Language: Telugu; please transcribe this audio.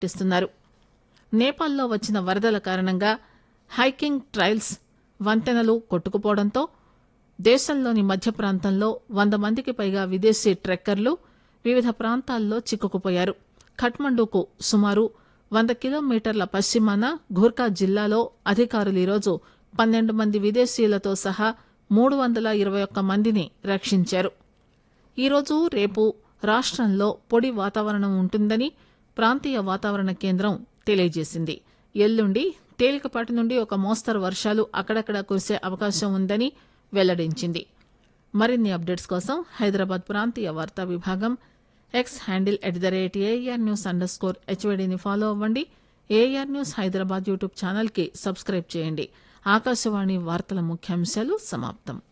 పర్యటిస్తున్నారు నేపాల్లో వచ్చిన వరదల కారణంగా హైకింగ్ ట్రైల్స్ వంతెనలు కొట్టుకుపోవడంతో దేశంలోని మధ్య ప్రాంతంలో వంద మందికి పైగా విదేశీ ట్రెక్కర్లు వివిధ ప్రాంతాల్లో చిక్కుకుపోయారు ఖట్మండూకు సుమారు వంద కిలోమీటర్ల పశ్చిమాన ఘూర్కా జిల్లాలో అధికారులు ఈరోజు పన్నెండు మంది విదేశీయులతో సహా మూడు వందల ఇరవై ఒక్క మందిని రక్షించారు ఈరోజు రేపు రాష్టంలో పొడి వాతావరణం ఉంటుందని ప్రాంతీయ వాతావరణ కేంద్రం తెలియజేసింది ఎల్లుండి తేలికపాటి నుండి ఒక మోస్తరు వర్షాలు అక్కడక్కడ కురిసే అవకాశం ఉందని వెల్లడించింది మరిన్ని అప్డేట్స్ కోసం హైదరాబాద్ ప్రాంతీయ వార్తా విభాగం X handle at the rate air news under score హెచ్వడిని ఫాలో అవ్వండి air news Hyderabad YouTube channel కి సబ్స్క్రైబ్ చేయండి ఆకాశవాణి వార్తల ముఖ్యాంశాలు సమాప్తం